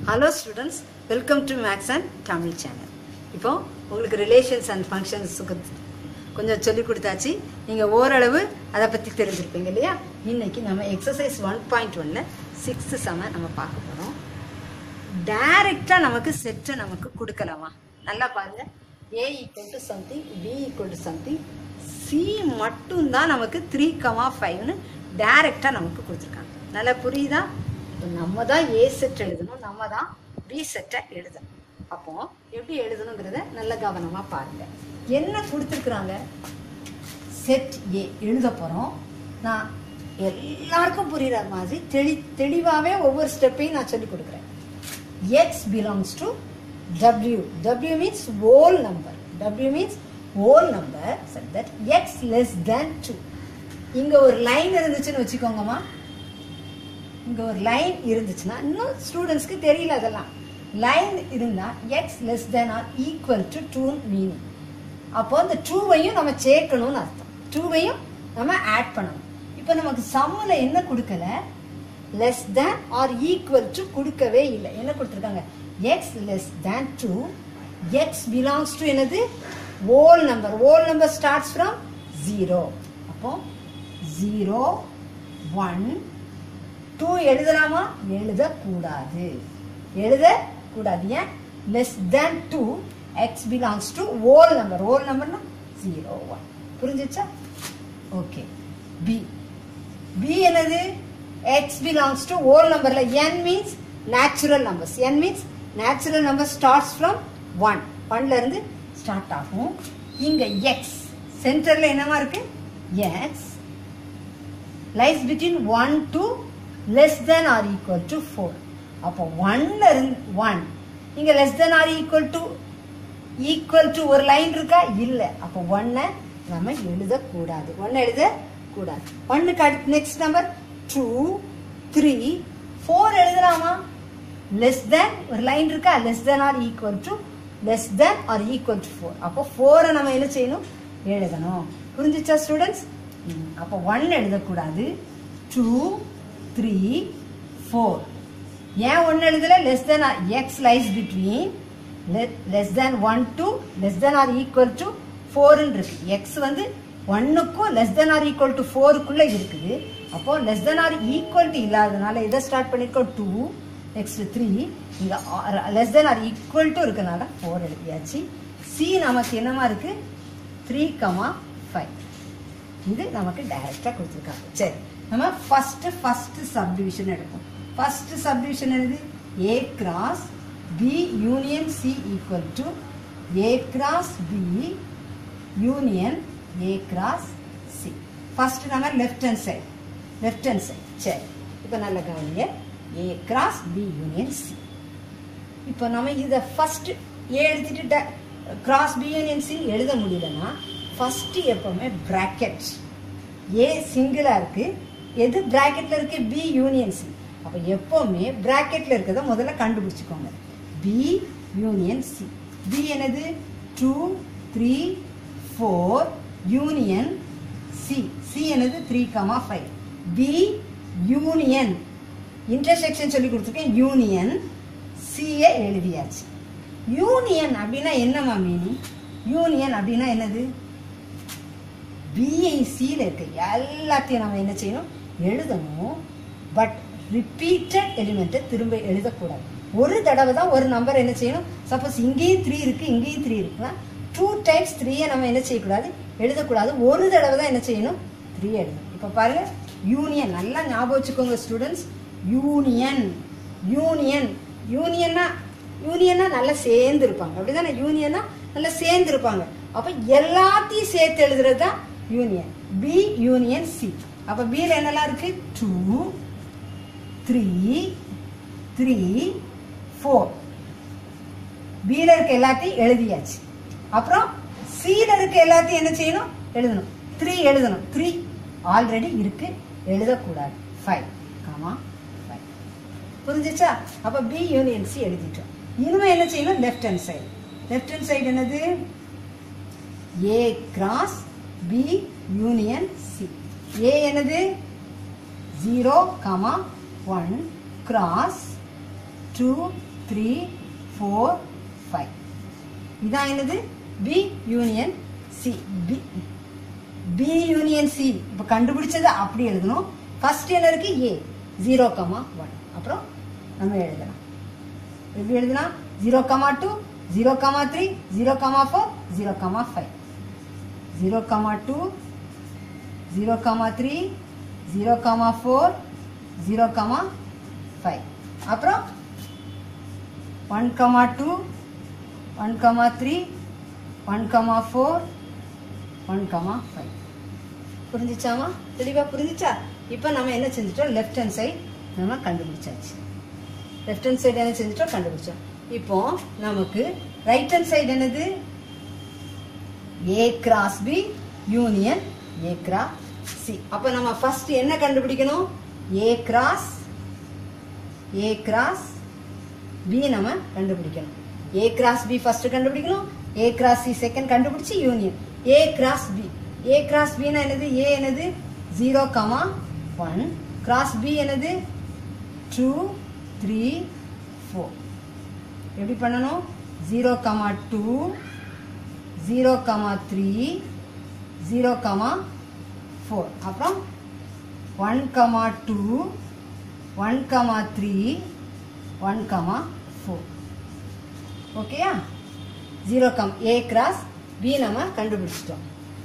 hello students welcome to maths and Tamil channel இப்போ உங்களுக்கு relations and ஃபங்க்ஷன்ஸுக்கு கொஞ்சம் சொல்லி கொடுத்தாச்சு நீங்கள் ஓரளவு அதை பற்றி தெரிஞ்சிருப்பீங்க இல்லையா இன்னைக்கு நம்ம எக்ஸசைஸ் ஒன் பாயிண்ட் ஒன்ல சிக்ஸ்த்து செம நம்ம பார்க்க போகிறோம் டைரெக்டாக நமக்கு செட்டை நமக்கு கொடுக்கலாமா நல்லா பாருங்க A equal to something B equal to something C மட்டும்தான் நமக்கு த்ரீ கமா ஃபைவ்னு டைரெக்டாக நமக்கு கொடுத்துருக்காங்க நல்லா புரியுதா இப்போ நம்ம தான் ஏ செட் எழுதணும் நம்ம தான் பி செட்டை எழுதணும் அப்போ எப்படி எழுதணுங்கிறத நல்ல கவனமாக பாருங்க என்ன கொடுத்துருக்குறாங்க செட் ஏ எழுத போகிறோம் நான் எல்லாருக்கும் புரியுற மாதிரி தெளி தெளிவாகவே ஒவ்வொரு ஸ்டெப்பையும் நான் சொல்லி கொடுக்குறேன் X belongs to W W means whole number W means whole number such that X less than two இங்கே ஒரு லைன் இருந்துச்சுன்னு வச்சுக்கோங்கம்மா இங்கே ஒரு லைன் இருந்துச்சுன்னா இன்னும் ஸ்டூடெண்ட்ஸ்க்கு தெரியல அதெல்லாம் லைன் இருந்தால் X less than or equal to டூன்னு மீனிங் அப்போ அந்த டூவையும் நம்ம சேர்க்கணும்னு அர்த்தம் டூவையும் நம்ம ஆட் பண்ணணும் இப்போ நமக்கு சம்மில் என்ன கொடுக்கல less than or equal to கொடுக்கவே இல்லை என்ன கொடுத்துருக்காங்க X less than two X belongs to என்னது whole number whole number starts from zero அப்போ ஜீரோ ஒன் டூ எழுதலாமா எழுதக்கூடாது எழுதக்கூடாது ஏன் less than two X belongs to whole number whole நம்பர்னா ஜீரோ ஒன் புரிஞ்சிச்சா ஓகே பி பி என்னது X belongs to whole நம்பர்ல N means natural numbers N means natural number starts from one ஒன்ல இருந்து ஸ்டார்ட் ஆகும் இங்க எக்ஸ் சென்டர்ல என்னவா இருக்கு X lies between one two less than or equal to four அப்போ ஒன்ல இருந்து ஒன் இங்க less than or equal to equal to ஒரு லைன் இருக்கா இல்ல அப்போ ஒன்னை நம்ம எழுதக்கூடாது ஒன்னு எழுதக்கூடாது ஒன்னுக்கு அடுத்து next number two three four எழுதலாமா லெஸ் தென் ஒரு லைன் இருக்கா less than or equal to less than or equal to four அப்போ ஃபோரை நம்ம என்ன செய்யணும் எழுதணும் புரிஞ்சிச்சா ஸ்டூடெண்ட்ஸ் அப்போ ஒன் எழுதக்கூடாது டூ த்ரீ ஃபோர் ஏன் ஒன்று எழுதல less than or X lies between less than one two less than or equal to ஃபோர்னு இருக்கு எக்ஸ் வந்து ஒன்னுக்கும் less than or equal to ஃபோருக்குள்ள இருக்குது அப்போ less than or equal to இல்லாதனால இதை ஸ்டார்ட் பண்ணிருக்கோம் டூ நெக்ஸ்ட் த்ரீ இங்க less than or equal to இருக்கனால ஃபோர் எழுதியாச்சு சி நமக்கு என்னமா இருக்கு த்ரீ கமா ஃபைவ் இது நமக்கு டைரக்டா கொடுத்துருக்காங்க சரி நம்ம ஃபர்ஸ்ட் ஃபர்ஸ்ட் சப்டிவிஷன் எடுப்போம் ஃபர்ஸ்ட் சப்டிவிஷன் என்னது A cross B union C equal to A cross B union A cross C first நம்ம left hand side left hand side சரி இப்போ நல்ல கவனிங்க A cross B union C இப்போ நம்ம இதை ஃபர்ஸ்ட் ஏ எழுதிட்டு கிராஸ் பி யூனியன் சி எழுத முடியலன்னா ஃபர்ஸ்ட் எப்பவுமே பிராக்கெட் ஏ சிங்கிளா இருக்கு எது பிராக்கெட்ல இருக்கு பி யூனியன் சி அப்போ எப்பவுமே பிராக்கெட்ல இருக்கிறத முதல்ல கண்டுபிடிச்சுக்கோங்க பி யூனியன் சி பி என்னது two three four union C C என்னது three comma five B union intersection சொல்லி கொடுத்துருக்கேன் யூனியன் சியை எழுதியாச்சு யூனியன் அப்படின்னா என்னம்மா மீனிங் யூனியன் அப்படின்னா என்னது பிஐ சியில் இருக்க எல்லாத்தையும் நம்ம என்ன செய்யணும் எழுதணும் பட் ரிப்பீட்டட் எலிமெண்ட்டை திரும்ப எழுதக்கூடாது ஒரு தடவை தான் ஒரு நம்பர் என்ன செய்யணும் சப்போஸ் இங்கேயும் த்ரீ இருக்கு இங்கேயும் த்ரீ இருக்குன்னா டூ டைம்ஸ் த்ரீயை நம்ம என்ன செய்யக்கூடாது எழுதக்கூடாது ஒரு தடவை தான் என்ன செய்யணும் த்ரீ எழுதணும் இப்போ பாருங்க யூனியன் நல்லா ஞாபகம் வச்சுக்கோங்க ஸ்டூடெண்ட்ஸ் யூனியன் யூனியன் யூனியன்னா யூனியன்னா நல்லா சேர்ந்து இருப்பாங்க அப்படிதானே யூனியன்னா நல்லா சேர்ந்து இருப்பாங்க அப்போ எல்லாத்தையும் சேர்த்து எழுதுறது தான் யூனியன் பி யூனியன் சி அப்போ பியில் என்னெல்லாம் இருக்கு டூ த்ரீ த்ரீ ஃபோர் பியில் இருக்க எல்லாத்தையும் எழுதியாச்சு அப்புறம் சியில் இருக்க எல்லாத்தையும் என்ன செய்யணும் எழுதணும் த்ரீ எழுதணும் த்ரீ ஆல்ரெடி இருக்கு எழுதக்கூடாது ஃபைவ் காமா ஃபைவ் புரிஞ்சிச்சா அப்போ பி யூனியன் சி எழுதிட்டோம் இனிமே என்ன செய்யணும் left hand side left hand side என்னது A cross B union C A என்னது zero comma one cross two three four five இதான் என்னது B union C B B union C இப்போ கண்டுபிடிச்சதை அப்படி எழுதணும் ஃபர்ஸ்ட் என்ன இருக்கு ஏ ஜீரோ கமா ஒன் அப்புறம் நம்ம எழுதலாம் எப்படி எழுதலாம் zero comma two zero comma three zero comma four zero comma five zero comma two zero comma three zero comma four zero comma five அப்புறம் one comma two one comma three one comma four one comma five புரிஞ்சிச்சாமா தெளிவாக புரிஞ்சிச்சா இப்போ நம்ம என்ன செஞ்சிட்டோம் left hand side நம்ம கண்டுபிடிச்சாச்சு லெஃப்ட் ஹேண்ட் சைடு என்ன செஞ்சிட்டோம் கண்டுபிடிச்சோம் இப்போ நமக்கு ரைட் ஹேண்ட் சைடு என்னது A cross B union A cross C அப்போ நம்ம ஃபர்ஸ்ட் என்ன கண்டுபிடிக்கணும் A cross A cross B நம்ம கண்டுபிடிக்கணும் ஏ கிராஸ் பி ஃபர்ஸ்ட் கண்டுபிடிக்கணும் ஏ கிராஸ் சி செகண்ட் கண்டுபிடிச்சு union A cross B A cross பினா என்னது ஏ என்னது zero comma one cross B என்னது டூ த்ரீ ஃபோர் எப்படி பண்ணணும் zero comma two zero comma three zero comma four அப்புறம் one comma two one comma three one comma four ஓகேயா zero comma A cross B நம்ம கண்டுபிடிச்சிட்டோம்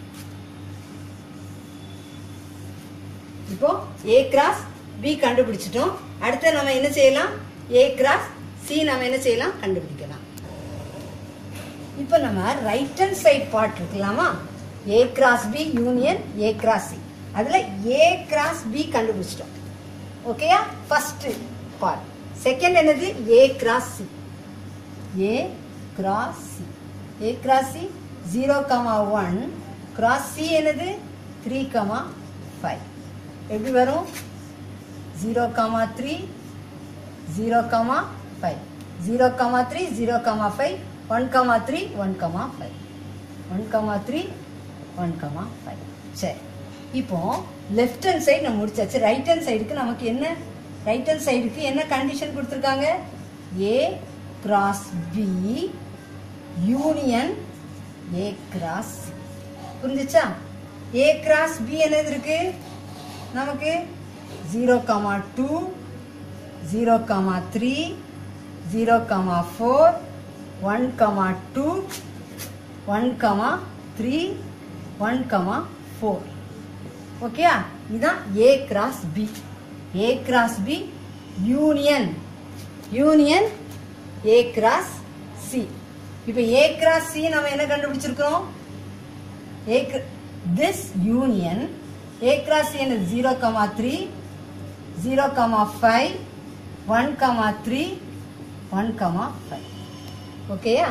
இப்போ A cross B கண்டுபிடிச்சிட்டோம் அடுத்து நம்ம என்ன செய்யலாம் ஏ கிராஸ் சி நம்ம என்ன செய்யலாம் கண்டுபிடிக்கலாம் இப்போ நம்ம ரைட் ஹேண்ட் சைடு பார்ட் இருக்கலாமா A cross B union A cross C அதில் ஏ கிராஸ் பி கண்டுபிடிச்சிட்டோம் ஓகேயா ஃபர்ஸ்ட் பார்ட் செகண்ட் என்னது A cross C A cross C A cross C zero comma one cross C என்னது three comma five எப்படி வரும் zero comma three zero comma five zero comma three zero comma five one comma three one comma five one comma three one comma five சரி இப்போ left hand side நம்ம முடிச்சாச்சு right hand சைடுக்கு நமக்கு என்ன right hand சைடுக்கு என்ன condition கொடுத்துருக்காங்க A cross B union A cross புரிஞ்சுச்சா ஏ கிராஸ் பி என்னது இருக்கு நமக்கு zero comma two zero comma three zero comma four one comma two one comma three one comma four ஓகேயா இதுதான் A cross B A cross B union union A cross C இப்போ A cross C நம்ம என்ன கண்டுபிடிச்சிருக்கிறோம் A this union A cross C என்ன zero comma three zero comma five one comma three one comma five ஓகேயா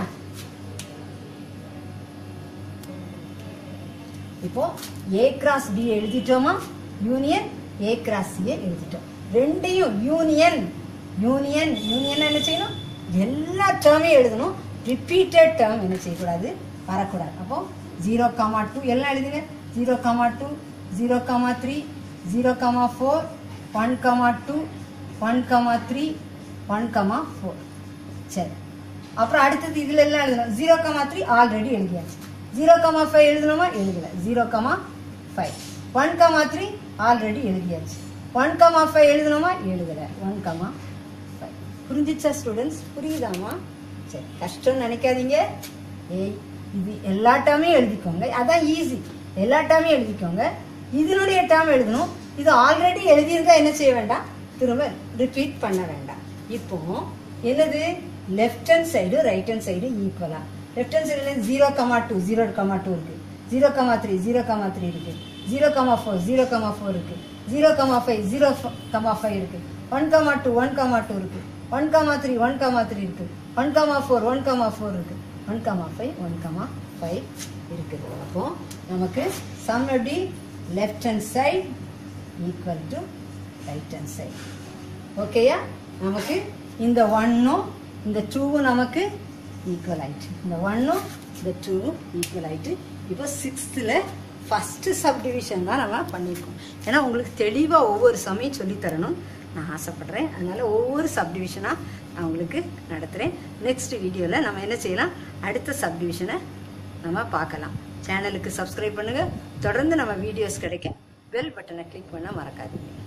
இப்போ A cross B எழுதிட்டோமா union A cross சியை எழுதிட்டோம் ரெண்டையும் யூனியன் யூனியன் யூனியன் என்ன செய்யணும் எல்லா டேர்மையும் எழுதணும் ரிப்பீட்டட் டேர்ம் என்ன செய்யக்கூடாது வரக்கூடாது அப்போ ஜீரோ கமா டூ எல்லாம் எழுதுங்க zero comma two zero comma three zero comma four one comma two one comma three one comma four சரி அப்புறம் அடுத்தது இதுல எல்லாம் எழுதணும் ஜீரோ கமா த்ரீ ஆல்ரெடி எழுதியாச்சு ஜீரோ கமா ஃபைவ் எழுதணுமா எழுதல zero comma five one comma three already எழுதியாச்சு ஒன் கமா ஃபைவ் எழுதணுமா எழுதல ஒன் கமா ஃபைவ் புரிஞ்சிச்சா ஸ்டூடெண்ட்ஸ் புரியுதாமா சரி கஷ்டம்னு நினைக்காதீங்க ஏய் இது எல்லா டேர்மையும் எழுதிக்கோங்க அதான் ஈஸி எல்லா டேர்மையும் எழுதிக்கோங்க இதனுடைய டேர்ம் எழுதணும் இது ஆல்ரெடி எழுதியிருந்தா என்ன செய்ய வேண்டாம் திரும்ப ரிப்பீட் பண்ண வேண்டாம் இப்போ என்னது left hand side right hand side ஈக்குவலா லெஃப்ட் ஹேண்ட் சைடுல zero comma two zero comma two இருக்கு zero comma three zero comma three இருக்கு zero comma four zero comma four இருக்கு zero comma five zero comma five இருக்கு one comma two one comma two இருக்கு one comma three one comma three இருக்கு one comma four one comma four இருக்கு one comma five one comma five இருக்குது அப்போ நமக்கு சம் எப்படி left hand side equal to right hand side ஓகேயா நமக்கு இந்த ஒன்னும் இந்த டூவும் நமக்கு ஈக்குவல் ஆயிட்டு இந்த ஒன்னும் இந்த டூவும் ஈக்குவல் ஆயிட்டு இப்போ சிக்ஸ்த்தில் ஃபஸ்ட்டு சப்டிவிஷன் தான் நம்ம பண்ணியிருக்கோம் ஏன்னா உங்களுக்கு தெளிவாக ஒவ்வொரு சமையும் சொல்லி தரணும் நான் ஆசைப்படுறேன் அதனால் ஒவ்வொரு சப்டிவிஷனாக நான் உங்களுக்கு நடத்துகிறேன் நெக்ஸ்ட் வீடியோவில் நம்ம என்ன செய்யலாம் அடுத்த சப்டிவிஷனை நம்ம பார்க்கலாம் சேனலுக்கு சப்ஸ்கிரைப் பண்ணுங்கள் தொடர்ந்து நம்ம வீடியோஸ் கிடைக்க பெல் பட்டனை கிளிக் பண்ண மறக்காதீங்க